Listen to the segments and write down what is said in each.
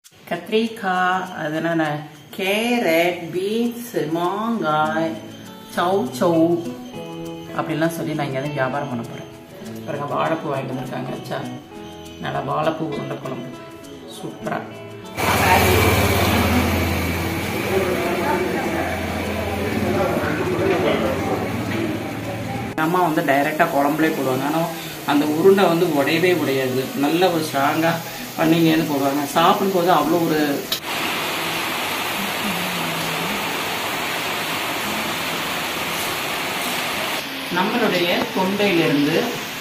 கத்திரிக்காய் அதனால carrot beans மாங்காய் சவு சவு அப்படிலாம் சொல்லி நான் இங்கே வியாபாரம் பண்ண போகிறேன் பாருங்க வாழைப்பூ வாங்கிட்டு வந்திருக்காங்க அச்சா நல்லா வாழைப்பூ உருண்டை குழம்பு சூப்பராக அம்மா வந்து டைரெக்டாக குழம்புலே போடுவாங்க ஆனால் அந்த உருண்டை வந்து உடையவே உடையாது நல்ல ஒரு ஸ்ட்ராங்காக பண்ணிங்கன்னு போடுவாங்க சாப்பிடும்போது அவ்வளோ ஒரு நம்மளுடைய தொண்டையிலிருந்து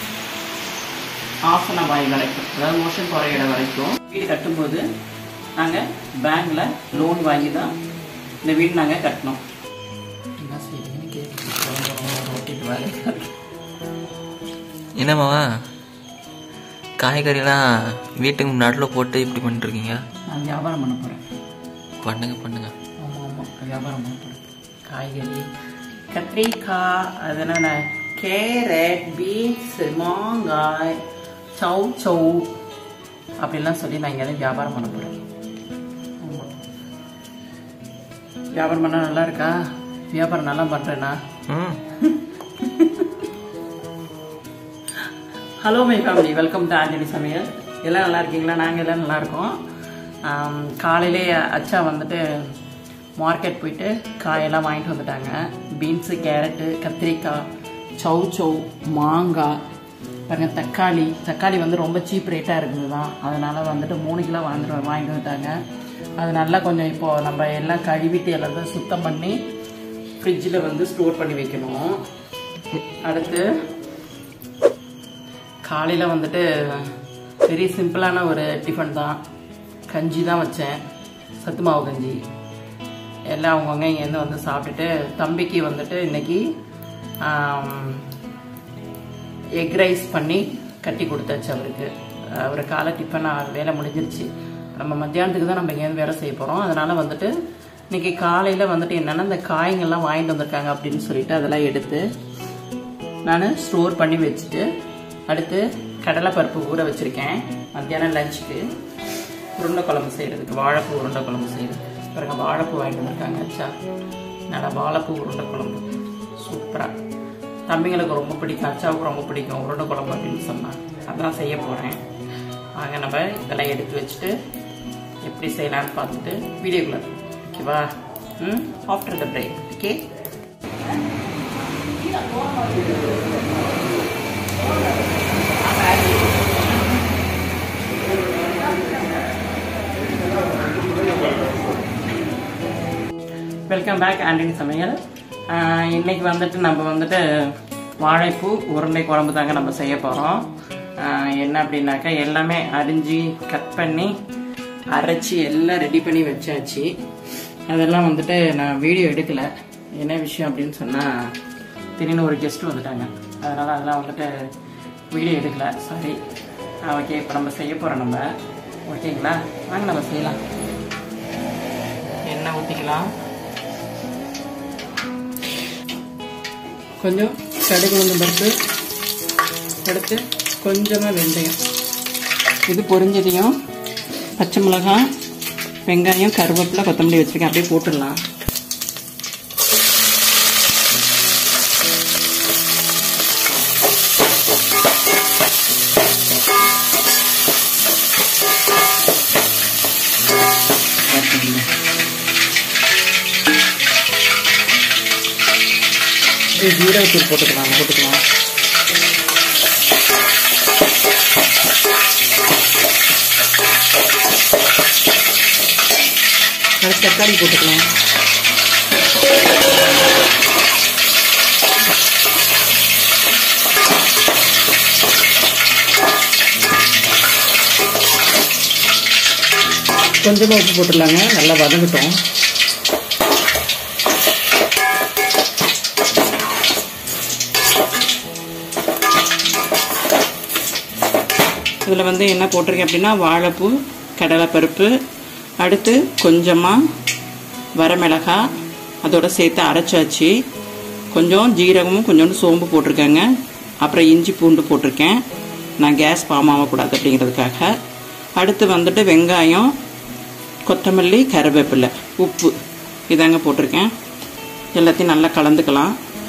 ஆசன வாய் வரைக்கும் அதாவது மோஷன் போகிற இடம் வரைக்கும் வீடு கட்டும்போது நாங்கள் பேங்க்கில் லோன் வாங்கி தான் இந்த வீடு நாங்கள் கட்டினோம் என்ன செய்யுதுன்னு கேட்டு ஓட்டிட்டு வரேன் என்னம்மாவா காய்கறிலாம் வீட்டுக்கு நடுவில் போட்டு இப்படி பண்ணிட்டுருக்கீங்க நான் வியாபாரம் பண்ண போகிறேன் பண்ணுங்க பண்ணுங்க ஆமாம் ஆமாம் வியாபாரம் பண்ண போகிறேன் காய்கறி கத்திரிக்காய் அதனால கேரட் பீன்ஸ் மாங்காய் சவு சவு அப்படிலாம் சொல்லி நான் இங்கே வியாபாரம் பண்ண போகிறேன் ஆமாம் வியாபாரம் பண்ணால் நல்லா இருக்கா வியாபாரம் நல்லா பண்ணுறேண்ணா ம் hello my family welcome to Antony சமையல் எல்லாம் நல்லா இருக்கீங்களா நாங்கள் எல்லாம் நல்லா இருக்கோம் ஆம், காலையிலே அச்சா வந்துட்டு மார்க்கெட் போயிட்டு காயெல்லாம் வாங்கிட்டு வந்துட்டாங்க பீன்ஸு கேரட்டு கத்திரிக்காய் சௌ சௌ மாங்காய் பாருங்க தக்காளி தக்காளி வந்து ரொம்ப சீப் ரேட்டாக இருக்குது தான் அதனால் வந்துட்டு மூணு கிலோ வாங்கிட்டு வாங்கிட்டு வந்துட்டாங்க அது நல்லா கொஞ்சம் இப்போது நம்ம எல்லாம் கழுவிட்டு எல்லாத்தையும் சுத்தம் பண்ணி ஃப்ரிட்ஜில் வந்து ஸ்டோர் பண்ணி வைக்கணும் அடுத்து காலையில் வந்துட்டு வெரி சிம்பிளான ஒரு டிஃபன் தான் கஞ்சி தான் வச்சேன் சத்து மாவு கஞ்சி எல்லாம் அவங்கவுங்க இங்கேருந்து வந்து சாப்பிட்டுட்டு தம்பிக்கு வந்துட்டு இன்னைக்கு எக் ரைஸ் பண்ணி கட்டி கொடுத்தாச்சு அவருக்கு அவர் காலை டிஃபன் வேலை முடிஞ்சிருச்சு நம்ம மத்தியானத்துக்கு தான் நம்ம இங்கேருந்து வேலை செய்ய போகிறோம் அதனால் வந்துட்டு இன்னைக்கு காலையில் வந்துட்டு என்னென்னா இந்த காய்ங்கள்லாம் வாங்கிட்டு வந்திருக்காங்க அப்படின்னு சொல்லிட்டு அதெல்லாம் எடுத்து நான் ஸ்டோர் பண்ணி வச்சுட்டு அடுத்து கடலைப்பருப்பு ஊற வச்சுருக்கேன் மத்தியானம் லஞ்சுக்கு உருண்டை குழம்பு செய்கிறதுக்கு வாழைப்பூ உருண்டை குழம்பு செய்கிறது பாருங்க வாழைப்பூ வாங்கிட்டு வந்திருக்காங்க அச்சா நல்லா வாழைப்பூ உருண்டை குழம்பு சூப்பராக தம்பிங்களுக்கு ரொம்ப பிடிக்கும் அச்சாவுக்கு ரொம்ப பிடிக்கும் உருண்டை குழம்பு அப்படின்னு சொன்னான் அதான் செய்ய போகிறேன் ஆக நம்ம இதெல்லாம் எடுத்து வச்சுட்டு எப்படி செய்யலாம்னு பார்த்துட்டு வீடியோக்குள்ள ஓகேவா ம் after the break okay welcome back Antony சமையல் ஆஹ் இன்னைக்கு வந்துட்டு நம்ம வந்துட்டு வாழைப்பூ உருண்டை குழம்பு தாங்க நம்ம செய்ய போகிறோம் என்ன அப்படின்னாக்கா எல்லாமே அரிஞ்சு கட் பண்ணி அரைச்சி எல்லாம் ரெடி பண்ணி வச்சாச்சு அதெல்லாம் வந்துட்டு நான் வீடியோ எடுக்கலை என்ன விஷயம் அப்படின்னு சொன்னால் திடீர்னு ஒரு கெஸ்ட் வந்துட்டாங்க அதனால் அதெல்லாம் வந்துட்டு வீடியோ எடுக்கல சாரி ஓகே இப்போ நம்ம செய்ய போகிறோம் நம்ம ஓகேங்களா வாங்க நம்ம செய்யலாம் எண்ணெய் ஊற்றிக்கலாம் கொஞ்சம் கடுகு உளுந்து பருப்பு அடுத்து கொஞ்சமாக வெந்தயம் இது பொரிஞ்சதையும் பச்சை மிளகாய் வெங்காயம் கருவேப்பிலை கொத்தமல்லி வச்சுருக்கேன் அப்படியே போட்டுடலாம் இது ஜீரகத்தூள் போட்டுக்கலாம் போட்டுக்கலாம் அடுத்து தக்காளி போட்டுக்கலாம் கொஞ்சமாக உப்பு போட்டுடலாங்க நல்லா வதங்கட்டும் இதில் வந்து என்ன போட்டிருக்கேன் அப்படின்னா வாழைப்பூ கடலைப்பருப்பு அடுத்து கொஞ்சமாக வரமிளகாய் அதோட சேர்த்து அரைச்சாச்சு கொஞ்சம் ஜீரகமும் கொஞ்சோண்டு சோம்பு போட்டிருக்கேங்க அப்புறம் இஞ்சி பூண்டு போட்டிருக்கேன் நான் கேஸ் ஃபார்ம் ஆகக்கூடாது அப்படிங்கிறதுக்காக அடுத்து வந்துட்டு வெங்காயம் கொத்தமல்லி கருவேப்பிலை உப்பு இதாங்க போட்டிருக்கேன் எல்லாத்தையும் நல்லா கலந்துக்கலாம்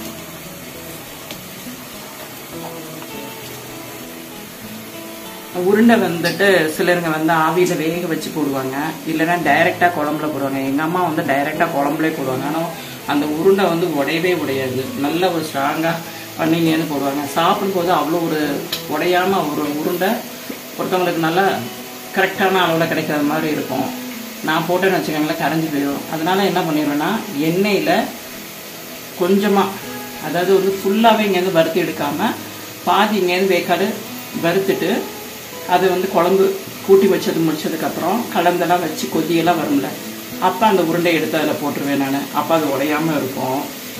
உருண்டை வந்துட்டு சிலருங்க வந்து ஆவியில் வேக வச்சு போடுவாங்க இல்லைன்னா டைரெக்டாக குழம்புல போடுவாங்க எங்கள் அம்மா வந்து டைரெக்டாக குழம்புலே போடுவாங்க ஆனால் அந்த உருண்டை வந்து உடையவே உடையாது நல்ல ஒரு ஸ்ட்ராங்காக பண்ணிங்கன்னு போடுவாங்க சாப்பிடும்போது அவ்வளோ ஒரு உடையாம ஒரு உருண்டை ஒருத்தவங்களுக்கு நல்லா கரெக்டான அளவில் கிடைக்கிற மாதிரி இருக்கும் நான் போட்டேன்னு வச்சுக்கோங்களேன் கரைஞ்சி போயிடும் அதனால என்ன பண்ணிடுவேன்னா எண்ணெயில் கொஞ்சமாக அதாவது வந்து ஃபுல்லாகவே இங்கேருந்து வறுத்து எடுக்காமல் பாதி இங்கேருந்து வேக்காடு வறுத்துட்டு அது வந்து குழம்பு கூட்டி வச்சது முடிச்சதுக்கப்புறம் கலந்தெல்லாம் வச்சு கொதியெல்லாம் வரும்ல அப்போ அந்த உருண்டை எடுத்து அதில் போட்டுருவேன் நான் அப்போ அது உடையாமல் இருக்கும்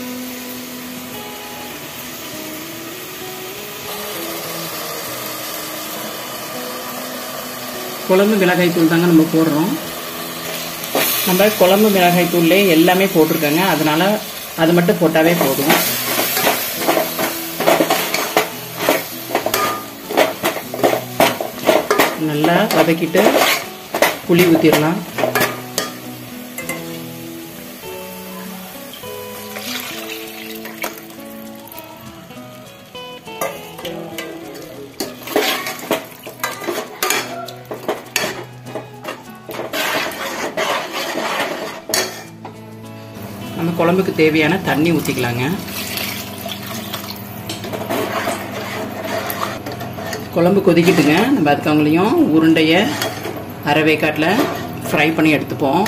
குழம்பு மிளகாய் தூள் தாங்க நம்ம போடுறோம் நம்ம குழம்பு மிளகாய் தூள்லே எல்லாமே போட்டிருக்கோங்க அதனால அது மட்டும் போட்டாவே போதும் நல்லா வதக்கிட்டு புளி ஊற்றிடலாம் நம்ம குழம்புக்கு தேவையான தண்ணி ஊற்றிக்கலாங்க குழம்பு கொதிக்கிட்டுங்க நம்ம அதுக்கவங்களையும் உருண்டையை அரைவேக்காட்டில் ஃப்ரை பண்ணி எடுத்துப்போம்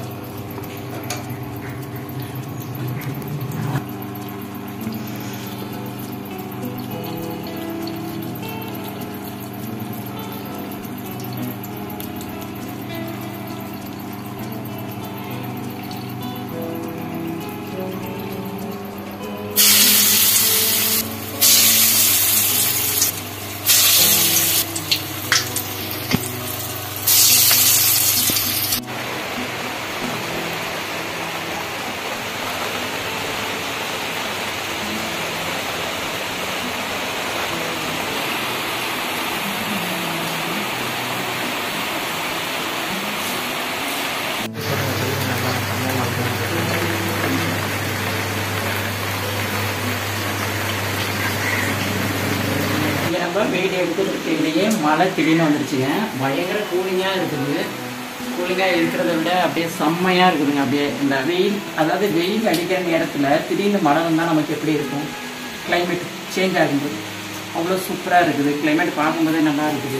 இங்கே நம்ம வீடியோ எடுத்துருக்கையிலேயே மழை திடீர்னு வந்துருச்சுங்க பயங்கர கூலிங்காக இருக்குது கூலிங்காக இருக்கிறத விட அப்படியே செம்மையாக இருக்குதுங்க அப்படியே இந்த வெயில் அதாவது வெயில் அடிக்கிற நேரத்தில் திடீர்னு மழை வந்தால் நமக்கு எப்படி இருக்கும் கிளைமேட் சேஞ்ச் ஆகும்போது அவ்வளோ சூப்பராக இருக்குது கிளைமேட் பார்க்கும்போதே நல்லா இருக்குது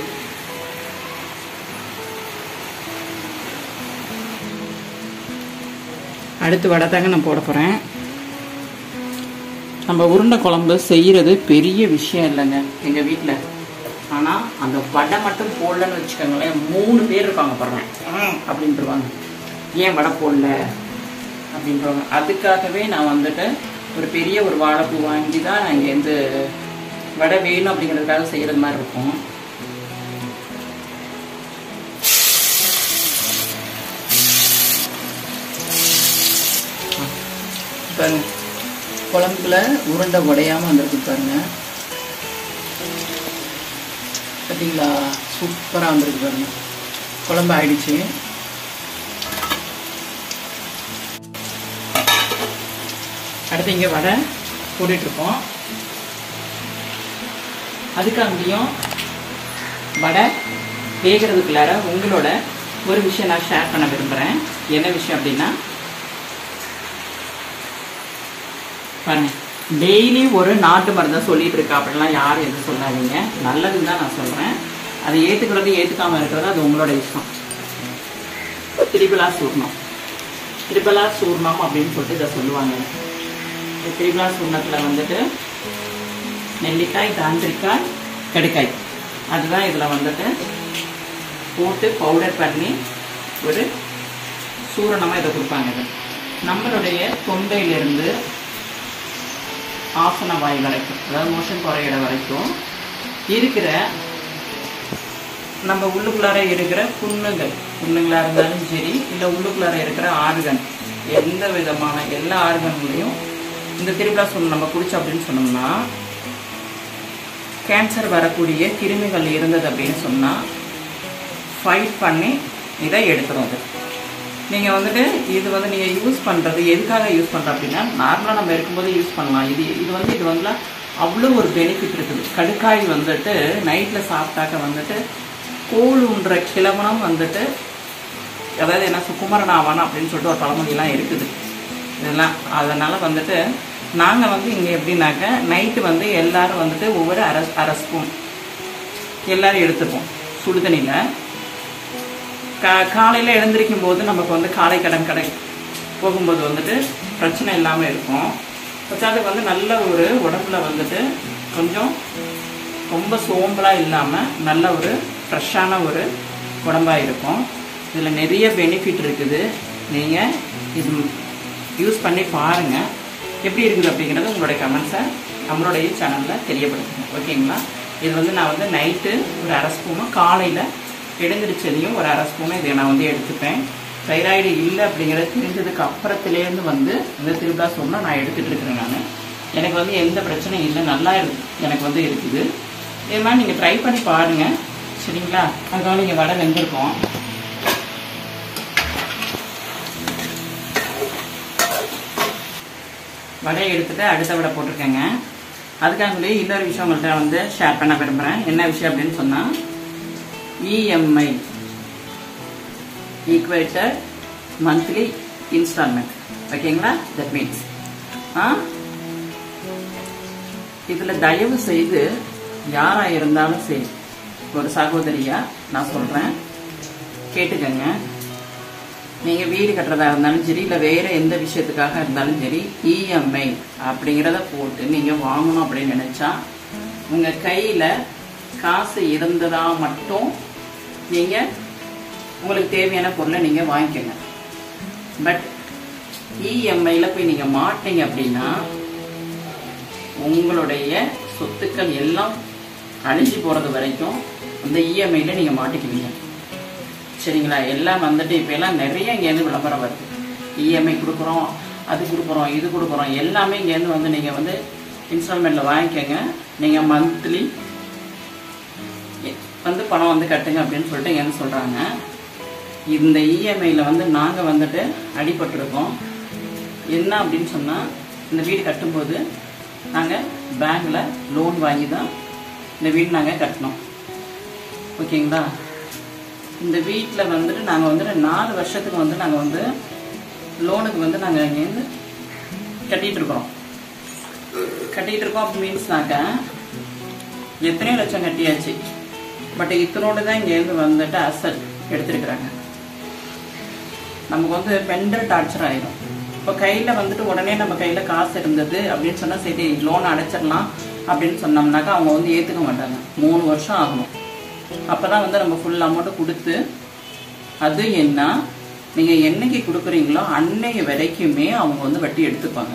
அடுத்து வடை தாங்க நான் போட போகிறேன் நம்ம உருண்டை குழம்பு செய்கிறது பெரிய விஷயம் இல்லைங்க எங்கள் வீட்டில் ஆனால் அந்த வடை மட்டும் போடலன்னு வச்சுக்கோங்களேன் மூணு பேர் இருப்பாங்க பாருங்க ம், அப்படின்றவாங்க ஏன் வடை போடல அப்படின்றவாங்க அதுக்காகவே நான் வந்துட்டு ஒரு பெரிய ஒரு வாழைப்பூ வாங்கி தான் நான் இங்கேருந்து வடை வேணும் அப்படிங்கிறதுக்காக செய்கிறது மாதிரி இருக்கும் பாருங்க குழம்புல உருண்டை உடையாம வந்திருக்கு பாருங்க பார்த்தீங்களா சூப்பராக வந்திருக்கு பாருங்க குழம்பு ஆயிடுச்சு அடுத்து இங்கே வடை போட்டுட்டு இருக்கோம் அதுக்காண்டியும் வடை வேகிறதுக்குள்ளார உங்களோட ஒரு விஷயம் நான் ஷேர் பண்ண விரும்புகிறேன் என்ன விஷயம் அப்படின்னா பாருங்க டெய்லி ஒரு நாட்டு மருந்தை சொல்லிட்டு இருக்கா அப்படிலாம் யாரும் எதுவும் சொல்லாதீங்க நல்லதுன்னு தான் நான் சொல்கிறேன் அதை ஏற்றுக்கிறது ஏற்றுக்காம இருக்கிறது அது உங்களோட இஷ்டம் திரிபலா சூர்ணம் திரிபலா சூர்ணம் அப்படின்னு சொல்லிட்டு இதை சொல்லுவாங்க இந்த திரிபலா சூர்ணத்தில் வந்துட்டு நெல்லிக்காய் தாண்டிக்காய் கடுக்காய் அதுதான் இதில் வந்துட்டு போட்டு பவுடர் பண்ணி ஒரு சூரணமாக இதை கொடுப்பாங்க இது நம்மளுடைய தொண்டையிலிருந்து ஆசன வாய் வரைக்கும் அதாவது மோஷன் குறையிற வரைக்கும் இருக்கிற நம்ம உள்ளுக்குள்ளார இருக்கிற புண்ணுகள் புண்ணுங்களா இருந்தாலும் சரி இல்லை உள்ளுக்குள்ளார இருக்கிற ஆர்கன் எந்த விதமான எல்லா ஆர்கன்களையும் இந்த திருவிழா சொன்ன நம்ம குடிச்சோம் அப்படின்னு சொன்னோம்னா கேன்சர் வரக்கூடிய கிருமிகள் இருந்தது அப்படின்னு சொன்னால் ஃபைட் பண்ணி இதை எடுத்துரும் அது நீங்கள் வந்துட்டு இது வந்து நீங்கள் யூஸ் பண்ணுறது எதுக்காக யூஸ் பண்ணுறோம் அப்படின்னா நார்மலாக நம்ம இருக்கும்போது யூஸ் பண்ணலாம் இது இது வந்து இது வந்து அவ்வளோ ஒரு பெனிஃபிட் இருக்குது கடுக்காய் வந்துட்டு நைட்டில் சாப்பிட்டாக்க வந்துட்டு கோளுன்ற கிழமனம் வந்துட்டு அதாவது என்ன சுக்குமரன் ஆவானா அப்படின்னு சொல்லிட்டு ஒரு பழமொழியெல்லாம் இருக்குது இதெல்லாம் அதனால் வந்துட்டு நாங்கள் வந்து இங்கே எப்படின்னாக்க நைட்டு வந்து எல்லாரும் வந்துட்டு ஒவ்வொரு அரை அரை ஸ்பூன் எல்லாரும் எடுத்துப்போம் சுடுதண்ணியில் கா காலையில் எழுந்திருக்கும் போது நமக்கு வந்து காலை கடன் கடை போகும்போது வந்துட்டு பிரச்சனை இல்லாமல் இருக்கும் பச்சாதுக்கு வந்து நல்ல ஒரு உடம்புல வந்துட்டு கொஞ்சம் ரொம்ப சோம்பலாக இல்லாமல் நல்ல ஒரு ஃப்ரெஷ்ஷான ஒரு உடம்பாக இருக்கும் இதில் நிறைய பெனிஃபிட் இருக்குது நீங்கள் இது யூஸ் பண்ணி பாருங்கள் எப்படி இருக்குது அப்படிங்கிறது உங்களுடைய கமெண்ட்ஸை நம்மளுடைய சேனலில் தெரியப்படுத்துங்க ஓகேங்களா இது வந்து நான் வந்து நைட்டு ஒரு அரை ஸ்பூனும் காலையில் எழுந்திரிச்சதையும் ஒரு அரை ஸ்பூனும் இதை நான் வந்து எடுத்துப்பேன் தைராய்டு இல்லை அப்படிங்கிறது தெரிஞ்சதுக்கு அப்புறத்துலேருந்து வந்து இந்த திருவிழா சொன்னால் நான் எடுத்துகிட்டு இருக்கிறேன் நான் எனக்கு வந்து எந்த பிரச்சனையும் இல்லை நல்லா இருக்கு எனக்கு வந்து இருக்குது இது மாதிரி நீங்கள் ட்ரை பண்ணி பாருங்கள் சரிங்களா அதுக்காக நீங்கள் வடை வெந்திருக்கோம் வடையை எடுத்துட்டு அடுத்த வடை போட்டிருக்கேங்க அதுக்காக சொல்லி இன்னொரு விஷயம் உங்கள்கிட்ட வந்து ஷேர் பண்ண விரும்புகிறேன் என்ன விஷயம் அப்படின்னு சொன்னால் இஎம்ஐ ஈக்குவேட்டட் மந்த்லி இன்ஸ்டால்மெண்ட் ஓகேங்களா தட் மீன்ஸ் ஆ இதில் தயவு செய்து யாராக இருந்தாலும் சரி ஒரு சகோதரியா நான் சொல்கிறேன் கேட்டுக்கங்க நீங்கள் வீடு கட்டுறதா இருந்தாலும் சரி இல்லை வேறு எந்த விஷயத்துக்காக இருந்தாலும் சரி இஎம்ஐ அப்படிங்கிறத போட்டு நீங்கள் வாங்கணும் அப்படின்னு நினச்சா உங்கள் கையில் காசு இருந்ததா மட்டும் நீங்கள் உங்களுக்கு தேவையான பொருளை நீங்கள் வாங்கிக்கோங்க பட் இஎம்ஐயில் போய் நீங்கள் மாட்டீங்க அப்படின்னா உங்களுடைய சொத்துக்கள் எல்லாம் அழிஞ்சு போகிறது வரைக்கும் அந்த இஎம்ஐயில் நீங்கள் மாட்டிக்குவீங்க சரிங்களா எல்லாம் வந்துட்டு இப்போ எல்லாம் நிறைய இங்கேருந்து விளம்பரம் வருது இஎம்ஐ கொடுக்குறோம் அது கொடுக்குறோம் இது கொடுக்குறோம் எல்லாமே இங்கேருந்து வந்து நீங்கள் வந்து இன்ஸ்டால்மெண்ட்டில் வாங்கிக்கோங்க நீங்கள் மந்த்லி வந்து பணம் வந்து கட்டுங்க அப்படின்னு சொல்லிட்டு இங்கேருந்து சொல்கிறாங்க இந்த இஎம்ஐயில் வந்து நாங்கள் வந்துட்டு அடிபட்டிருக்கோம் என்ன அப்படின்னு சொன்னால் இந்த வீடு கட்டும்போது நாங்கள் பேங்க்கில் லோன் வாங்கி தான் இந்த வீடு நாங்கள் கட்டினோம் ஓகேங்களா இந்த வீட்டில் வந்துட்டு நாங்கள் வந்துட்டு நாலு வருஷத்துக்கு வந்து நாங்கள் வந்து லோனுக்கு வந்து நாங்கள் இங்கேருந்து கட்டிகிட்டு இருக்கிறோம் கட்டிகிட்டு இருக்கோம் மீன்ஸ்னாக்க எத்தனையோ லட்சம் கட்டியாச்சு பட் இத்தனோடு தான் இங்கேருந்து வந்துட்டு அசல் எடுத்துருக்குறாங்க நமக்கு வந்து மென்டல் டார்ச்சர் ஆயிடும் இப்போ கையில் வந்துட்டு உடனே நம்ம கையில் காசு இருந்தது அப்படின்னு சொன்னால் சரி லோன் அடைச்சிடலாம் அப்படின்னு சொன்னோம்னாக்கா அவங்க வந்து ஏற்றுக்க மாட்டாங்க மூணு வருஷம் ஆகணும் அப்போ தான் வந்து நம்ம ஃபுல் அமௌண்ட்டு கொடுத்து அது என்ன நீங்கள் என்னைக்கு கொடுக்குறீங்களோ அன்னைக்கு வரைக்குமே அவங்க வந்து வட்டி எடுத்துப்பாங்க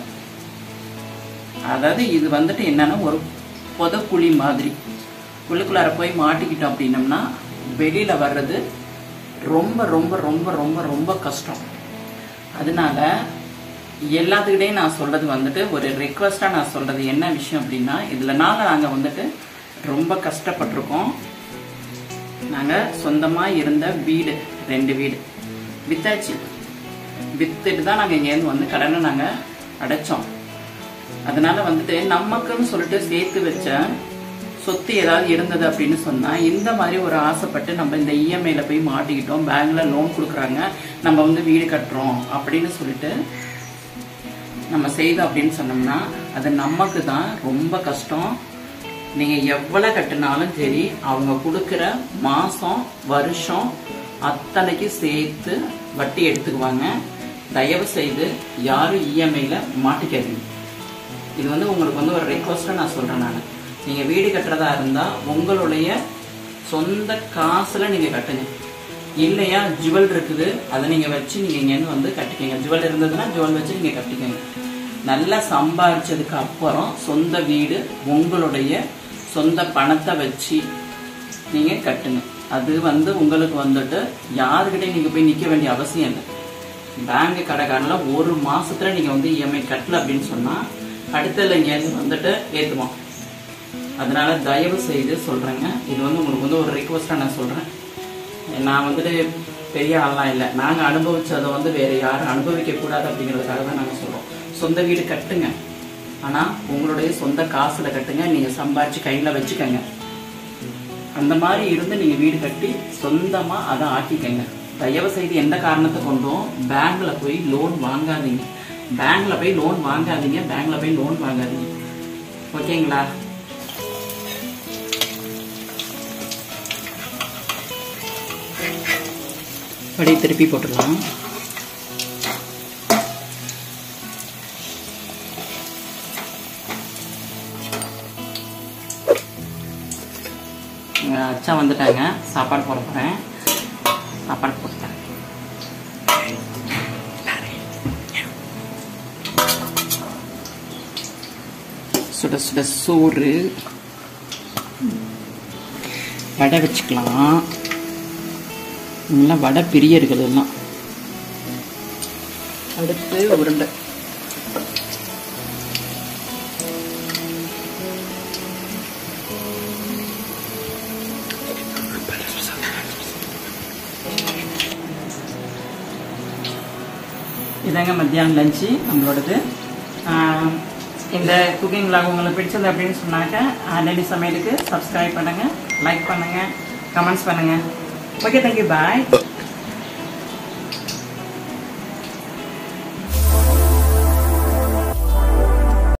அதாவது இது வந்துட்டு என்னன்னா ஒரு புதக்குழி மாதிரி உள்ளுக்குள்ளார போய் மாட்டிக்கிட்டோம் அப்படின்னம்னா வெளியில் வர்றது ரொம்ப ரொம்ப ரொம்ப ரொம்ப ரொம்ப கஷ்டம் அதனால எல்லாத்துக்கிட்டையும் நான் சொல்றது வந்துட்டு ஒரு ரெக்வஸ்டாக நான் சொல்றது என்ன விஷயம் அப்படின்னா இதில் நாங்கள் நாங்கள் வந்துட்டு ரொம்ப கஷ்டப்பட்டிருக்கோம் நாங்கள் சொந்தமாக இருந்த வீடு ரெண்டு வீடு வித்தாச்சு வித்துட்டு தான் நாங்கள் இங்கேருந்து வந்து கடனை நாங்கள் அடைச்சோம் அதனால வந்துட்டு நமக்குன்னு சொல்லிட்டு சேர்த்து வச்ச சொத்து ஏதாவது இருந்தது அப்படின்னு சொன்னா இந்த மாதிரி ஒரு ஆசைப்பட்டு நம்ம இந்த இஎம்ஐல போய் மாட்டிக்கிட்டோம் பேங்க்ல லோன் கொடுக்குறாங்க நம்ம வந்து வீடு கட்டுறோம் அப்படின்னு சொல்லிட்டு நம்ம செய்தோம் அப்படின்னு சொன்னோம்னா அது நமக்கு தான் ரொம்ப கஷ்டம் நீங்க எவ்வளவு கட்டினாலும் சரி அவங்க கொடுக்குற மாசம் வருஷம் அத்தனைக்கு சேர்த்து வட்டி எடுத்துக்குவாங்க தயவு செய்து யாரும் இஎம்ஐல மாட்டிக்காதீங்க இது வந்து உங்களுக்கு வந்து ஒரு ரெக்வஸ்ட்டாக நான் சொல்கிறேன் நான் நீங்கள் வீடு கட்டுறதா இருந்தால் உங்களுடைய சொந்த காசில் நீங்கள் கட்டுங்க இல்லையா ஜுவல் இருக்குது அதை நீங்கள் வச்சு நீங்கள் இங்கேருந்து வந்து கட்டிக்கங்க ஜுவல் இருந்ததுன்னா ஜுவல் வச்சு நீங்கள் கட்டிக்கங்க நல்லா சம்பாதிச்சதுக்கு அப்புறம் சொந்த வீடு உங்களுடைய சொந்த பணத்தை வச்சு நீங்கள் கட்டுங்க அது வந்து உங்களுக்கு வந்துட்டு யாருக்கிட்டையும் நீங்கள் போய் நிற்க வேண்டிய அவசியம் இல்லை பேங்க் கடைக்காரில் ஒரு மாசத்துல நீங்கள் வந்து இஎம்ஐ கட்டல அப்படின்னு சொன்னால் அடுத்ததுல இங்கேருந்து வந்துட்டு ஏற்றுவோம் அதனால தயவு செய்து சொல்கிறேங்க இது வந்து உங்களுக்கு வந்து ஒரு ரிக்வஸ்ட்டாக நான் சொல்கிறேன் நான் வந்துட்டு பெரிய ஆள்லாம் இல்லை நாங்கள் அனுபவிச்சதை வந்து வேற யாரும் அனுபவிக்க கூடாது அப்படிங்கிறதுக்காக தான் நாங்கள் சொல்றோம் சொந்த வீடு கட்டுங்க ஆனால் உங்களுடைய சொந்த காசுல கட்டுங்க நீங்கள் சம்பாரிச்சு கையில் வச்சுக்கோங்க அந்த மாதிரி இருந்து நீங்கள் வீடு கட்டி சொந்தமாக அதை ஆக்கிக்கங்க தயவு செய்து எந்த காரணத்தை கொண்டும் பேங்க்ல போய் லோன் வாங்காதீங்க பேங்க்ல போய் லோன் வாங்காதீங்க பேங்க்ல போய் லோன் வாங்காதீங்க ஓகேங்களா அப்படியே திருப்பி போட்டுடலாம் இங்க அச்சா வந்துட்டாங்க சாப்பாடு போட போகிறேன் சாப்பாடு போட்டேன் சுட சுட சோறு வடை வச்சுக்கலாம் எல்லாம் வடை பிரியர்கள் எல்லாம் அடுத்து உருண்டை இதாங்க மத்தியானம் லஞ்சு நம்மளோடது ஆஹ் இந்த குக்கிங் vlog உங்களுக்கு பிடிச்சது அப்படின்னு சொன்னாக்க டெல்லி சமையலுக்கு சப்ஸ்கிரைப் பண்ணுங்கள் லைக் பண்ணுங்கள் கமெண்ட்ஸ் பண்ணுங்கள் ஓகே தேங்க்யூ பாய்